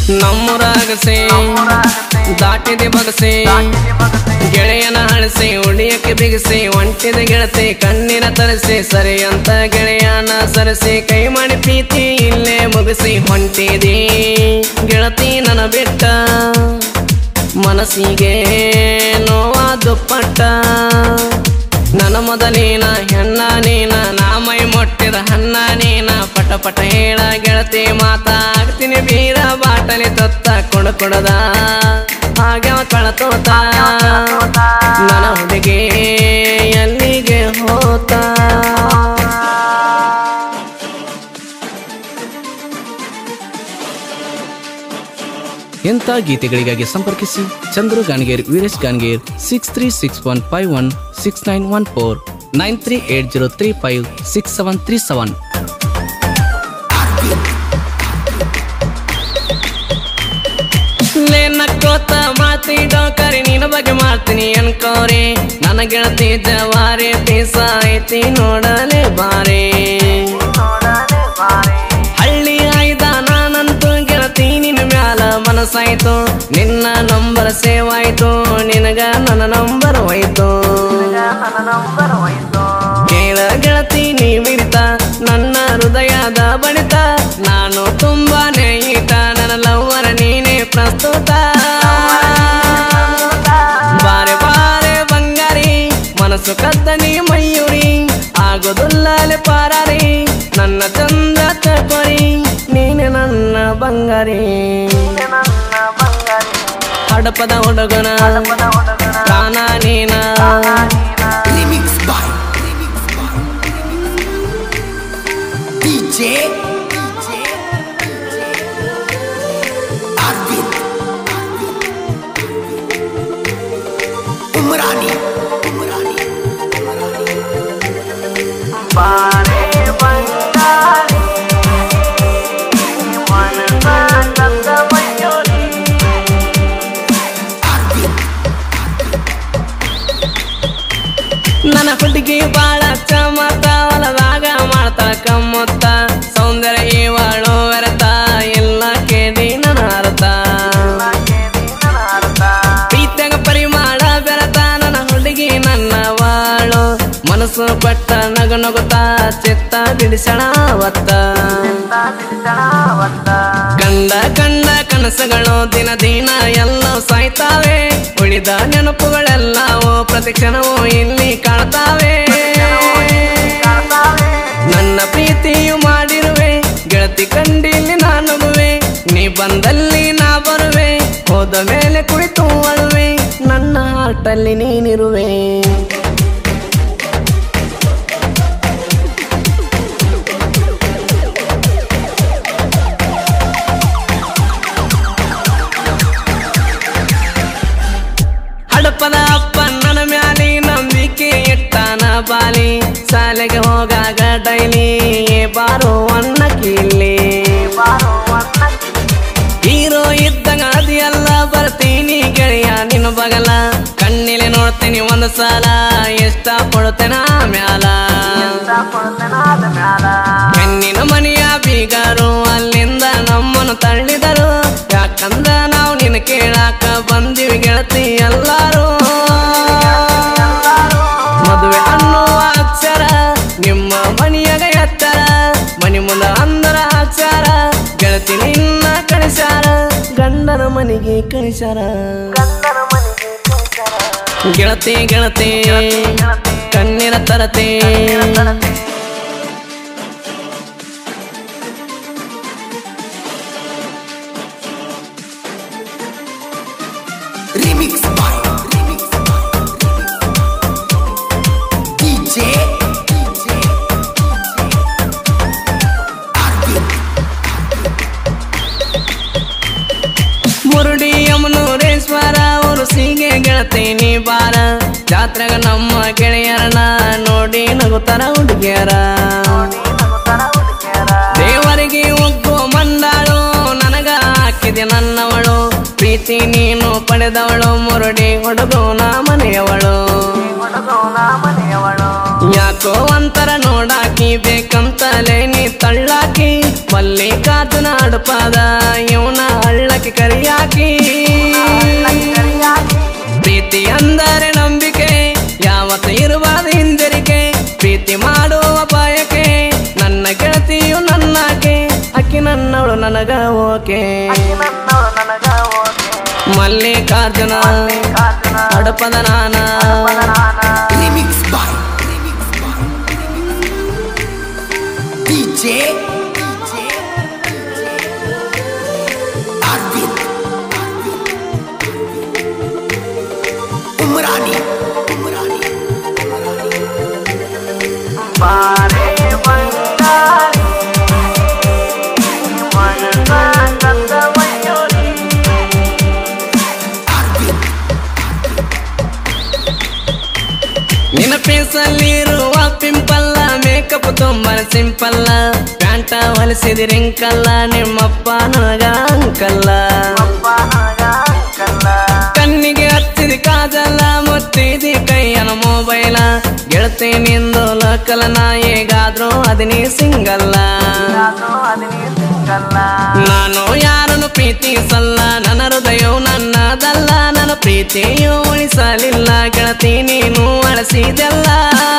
ನಮ್ಮೂರಾಗಸೆ ದಾಟಿದೆ ಬಗಸೆ ಗೆಳೆಯನ ಅಳಿಸಿ ಉಡಿಯಕ್ಕೆ ಬಿಗಿಸಿ ಒಂಟಿದ ಗೆಳತಿ ಕಣ್ಣಿನ ತರಿಸಿ ಸರಿ ಅಂತ ಗೆಳೆಯನ ಸರಿಸಿ ಕೈ ಮಾಡಿ ಪ್ರೀತಿ ಇಲ್ಲೇ ಮುಗಿಸಿ ಹೊಂಟಿದಿ ಗೆಳತಿ ನನ್ನ ಬಿಟ್ಟ ಮನಸ್ಸಿಗೆ ನೋವ ದುಪ್ಪಟ್ಟ ನನ್ನ ಮೊದಲಿನ ಹೆಣ್ಣ ನೀನ ನಾ ಮೈ ಮೊಟ್ಟಿದ ಹಣ್ಣ ನೀನ ಪಟ ಪಟ ಹೇಳ ಗೆಳತಿ ಮಾತಾಗ್ತೀನಿ ಬೀರ ಬಾಟಲಿ ತೊತ್ತ ಕೊಡ ಕೊಡದ ಹಾಗ್ಯಾವ ಕಳತೋತ ನನ್ನ ಹುಡುಗಿ ಎಲ್ಲಿಗೆ ಹೋತ ಇಂಥ ಗೀತೆಗಳಿಗಾಗಿ ಸಂಪರ್ಕಿಸಿ Chandru Ganger Veeresh Ganger six three six one five one six nine one four nine three eight zero three five six seven three seven ನಕ್ಕೋತ ಮಾತಿ ಡೋಕರಿ ನಿನ್ನ ಬಗ್ಗೆ ಮಾಡ್ತೀನಿ ಅನ್ಕೋರಿ ನನ್ನ ಗೆಳತಿ ಜವಾರಿ ಪೀಸ ಐತಿ ನೋಡಲೆ ಬಾರಿ ಹಳ್ಳಿ ಆಯ್ದ ನಾನಂತೂ ಗೆಳತಿ ನಿನ್ನ ಮ್ಯಾಲ ಮನಸ್ಸಾಯ್ತು ನಿನ್ನ ನಂಬರ್ ಸೇವ್ ಆಯ್ತು ನಿನಗ ನನ್ನ ನಂಬರ್ ಹೋಯ್ತು ಕೇಳ ಗೆಳತಿ ನೀ ಮಿಡಿತ ನನ್ನ ಹೃದಯದ ಬಡಿತ ನಾನು ತುಂಬಾ ನೇಯಿತ ನನ್ನ ಲವ್ವರ ನೀನೇ ಪ್ರಸ್ತುತ ಬಾರೆ ಬಾರೆ ಬಂಗಾರಿ ಮನಸ್ಸು ಕದ್ದ ನೀ ಮಯೂರಿ ಆಗೋದುಲ್ಲಲೆ ಪಾರಾರಿ ನನ್ನ ಚಂದ ತಕೋರಿ ನೀನೆ ನನ್ನ ಬಂಗಾರಿ ಹಡಪದ ಹುಡುಗನ ಪ್ರಾಣ ನೀನ Remix by Remix by DJ Arvind Umrani Umrani ಬಾರೆ ಬಂಗಾರಿ ಮನಸ ಚಂದ ಮಯೂರಿ Arvind ನನ್ನ ಹುಡುಗಿ ಬಾಳ ಚಮತ ಹೊಲದಾಗ ಮಾಡ್ತಾಳ ಕಮ್ಮತ್ತ ಸೌಂದರ್ಯ ಇವಳು ವ್ಯರ್ಥ ಇಲ್ಲ ಕೇಳಿ ನನ್ನ ಅರ್ಥ ಪ್ರೀತ್ಯಾಗ ಪರಿಮಾಣ ಬೆರತ ನನ್ನ ಹುಡುಗಿ ನನ್ನ ವಾಳು ಮನಸ್ಸು ಪಟ್ಟ ನಗು ನಗುತ್ತಾ ಚಿತ್ತ ಬಿಡಿಸಣ ಅವತ್ತ ಕಂಡ ಕಂಡ ಕನಸುಗಳು ದಿನ ದಿನ ಎಲ್ಲ ಸಾಯ್ತಾವೆ ಉಳಿದ ನೆನಪುಗಳೆಲ್ಲವೂ ಪ್ರತಿಕ್ಷಣವೂ ಇಲ್ಲಿ ಕಾಣ್ತಾವೆ ನನ್ನ ಪ್ರೀತಿಯು ಮಾಡಿರುವೆ ಗೆಳತಿ ಕಂಡಿಲ್ಲಿ ನಾನುಗುವೆ ನೀ ಬಂದಲ್ಲಿ ನಾ ಬರುವೆ ಹೋದ ಮೇಲೆ ಕುಳಿತು ಅಳುವೆ ನನ್ನ ಹಾರ್ಟಲ್ಲಿ ನೀನಿರುವೆ ಹಡಪದ ಅಪ್ಪ ನನ್ನ ಮ್ಯಾಲಿ ನಂಬಿಕೆ ಇಟ್ಟಾನ ಬಾಲಿ ಶಾಲೆಗೆ ಹೋಗಾಗ ಡೈಲಿ ಬಾರೋ ಅನ್ನ ಕೀಲಿ ಹೀರೋ ಇದ್ದಂಗ ಅದಿಯಲ್ಲ ಬರ್ತೀನಿ ಗೆಳೆಯ ನಿನ್ನ ಬಗಲ ಕಣ್ಣಿಲೆ ನೋಡ್ತೀನಿ ಒಂದು ಸಲ ಇಷ್ಟ ಪಡ್ತೇನ ಮ್ಯಾಲ ಹೆಣ್ಣಿನ ಮನೆಯ ಬೀಗರು ಅಲ್ಲಿಂದ ನಮ್ಮನ್ನು ತಳ್ಳಿದರು ಯಾಕಂದ್ರ ನಾವು ನಿನ್ನ ಕೇಳಾಕ ಬಂದಿವಿ ಗೆಳತಿ ಎಲ್ಲಾರು ಮದುವೆ ಅನ್ನುವ ಅಕ್ಷರ ನಿಮ್ಮ ಮನೆಯಾಗ ಎತ್ತರ ಮನಿ ಮುಂದ ಅಂದರ ಅಕ್ಷರ ಗೆಳತಿ ನಿನ್ನ ಕಳಿಸ್ಯಾರ ಗಂಡನ ಮನೆಗೆ ಕಳಿಸ್ಯಾರ ಗೆಳತಿ ಗೆಳತಿ ಕಣ್ಣಿನ ತರತೆ Remix by Remix by DJ Arvind Murudi ಯಮನೂರೇಶ್ವರ ಉರುಸಿಗೆ ಗೆಳತೀನಿ ಬಾರ ಜಾತ್ರೆಗ ನಮ್ಮ ಗೆಳೆಯರನ ನೋಡಿ ನಗುತ್ತಾರ ಹುಡುಗಿಯರ ದೇವರಿಗೆ ಒಗ್ಗು ಮಂದಾಳು ನನಗ ಹಾಕಿದೆ ನನ್ನವಳು ಪ್ರೀತಿ ನೀನು ಪಡೆದವಳು ಮುರುಡಿ ಹುಡುಗೋನ ಮನೆಯವಳು ಯಾಕೋ ಒಂಥರ ನೋಡಾಕಿ ನೀ ಬೇಕಂತಲೇ ನೀ ತಳ್ಳಾಕಿ ಮಲ್ಲಿಕಾರ್ಜುನ ಅಡಪಾದ ಇವನ ಹಳ್ಳಕ್ಕೆ ಕರಿಯಾಕಿ ಪ್ರೀತಿ ಅಂದರೆ ನಂಬಿಕೆ ಯಾವತ್ತು ಇರಬಾರ್ದು ಹಿಂಜರಿಕೆ ಪ್ರೀತಿ ಮಾಡುವ ಬಯಕೆ ನನ್ನ ಗೆಳತಿಯು ನನ್ನಾಕೆ ಅಕ್ಕಿ ನನ್ನವಳು ನನಗ ಓಕೆ ಮಲ್ಲಿಕಾರ್ಜುನ ಅಡಪದ ನಾನ Remix by DJ Arvind Umrani Umrani Arvind ನಿನ್ನ ಪೀಸಲ್ಲಿರುವ ಪಿಂಪಲ್ಲ ಮೇಕಪ್ ತುಂಬ ಸಿಂಪಲ್ಲ ಪ್ಯಾಂಟ ಹೊಲಿಸಿದ ರಿಂಕಲ್ಲ ನಿಮ್ಮಪ್ಪ ನನಗ ಅಂಕಲ್ಲ ಕಣ್ಣಿಗೆ ಹತ್ತಿದ ಕಾಜಲ್ಲ ಮುತ್ತಿದಿ ಕೈಯನ ಮೊಬೈಲ ಗೆಳತಿ ನಿಂದು ಲೋಕಲ ನಾ ಹೇಗಾದ್ರೂ ಅದನಿ ಸಿಂಗಲ್ಲ ನಾನು ಯಾರನ್ನು ಪ್ರೀತಿಸಲ್ಲ ನನ್ನ ಹೃದಯವು ನನ್ನದಲ್ಲ ನನ್ನ ಪ್ರೀತಿಯು ಉಳಿಸಲಿಲ್ಲ ಗೆಳತಿ ನೀನು ಅಳಸಿದೆಲ್ಲ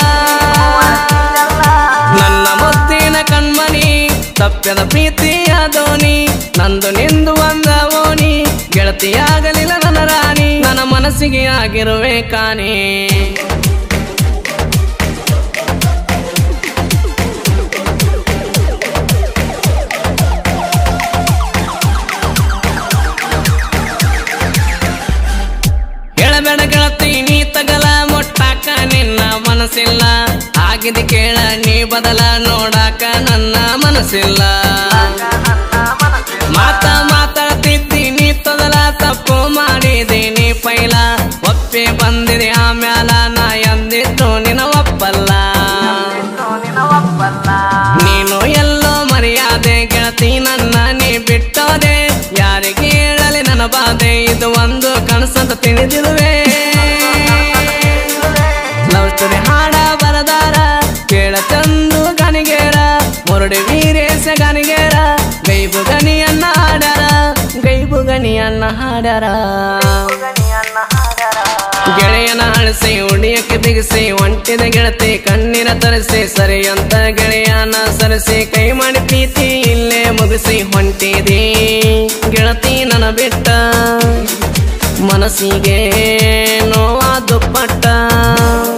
ನನ್ನ ಮುದ್ದಿನ ಕಣ್ಮನಿ ತಪ್ಪದ ಪ್ರೀತಿಯ ದೋಣಿ ನಂದು ನಿಂದು ಒಂದ ಓಣಿ ಗೆಳತಿಯಾಗಲಿಲ್ಲ ನನ್ನ ರಾಣಿ ನನ್ನ ಮನಸ್ಸಿಗೆ ಆಗಿರುವೆ ಕಾಣಿ ಹೇಳಬೇಡ ಗೆಳತಿ ನೀ ತಗಲ ಮುಟ್ಟಾಕ ನಿನ್ನ ಮನಸ್ಸಿಲ್ಲ ಆಗಿದೆ ಕೇಳ ನೀ ಬದಲ ನೋಡಾಕ ನನ್ನ ಮನಸ್ಸಿಲ್ಲ ಮಾತ ಮಾತಾಡ್ತಿದ್ದಿ ನೀ ತೊದಲ ತಪ್ಪು ಮಾಡಿದೀನಿ ಪೈಲ ಒಪ್ಪಿ ಬಂದಿದೆ ಆಮ್ಯಾಲ ನಾ ಎಂದಿದ್ದು ನಿನ ಒಪ್ಪಲ್ಲ ನೀನು ಎಲ್ಲೋ ಮರ್ಯಾದೆ ಗೆಳತಿ ನನ್ನ ನೀ ಬಿಟ್ಟೋದೆ ಯಾರಿಗೆ ಹೇಳಲಿ ನನ್ನ ಬಾಧೆ ಇದು ಒಂದು ಕನಸಂತ ತಿಳಿದಿರುವೆ ಲವ್ ಸ್ಟೋರಿ ಹಾಡ ಬರದಾರ ಕೇಳ ಚಂದು ಗಣಿಗೇರ ಮುರುಡಿ ವೀರೇಶ ಗಣಿಗೇರ ಗೈಬು ಗಣಿಯನ್ನ ಹಾಡರ ಗೈಬು ಗಣಿಯನ್ನ ಹಾಡರ ಗೆಳೆಯನ ಅಳಿಸಿ ಉಡಿಯಕ್ಕೆ ಬಿಗಿಸಿ ಒಂಟಿದ ಗೆಳತಿ ಕಣ್ಣಿನ ತರಿಸಿ ಸರಿ ಅಂತ ಗೆಳೆಯನ ಸರಿಸಿ ಕೈ ಮಾಡಿ ಪ್ರೀತಿ ಇಲ್ಲೇ ಮುಗಿಸಿ ಹೊಂಟಿದಿ ಗೆಳತಿ ನನ್ನ ಬಿಟ್ಟ ಮನಸ್ಸಿಗೆ ನೋವಾ ದುಪ್ಪಟ್ಟ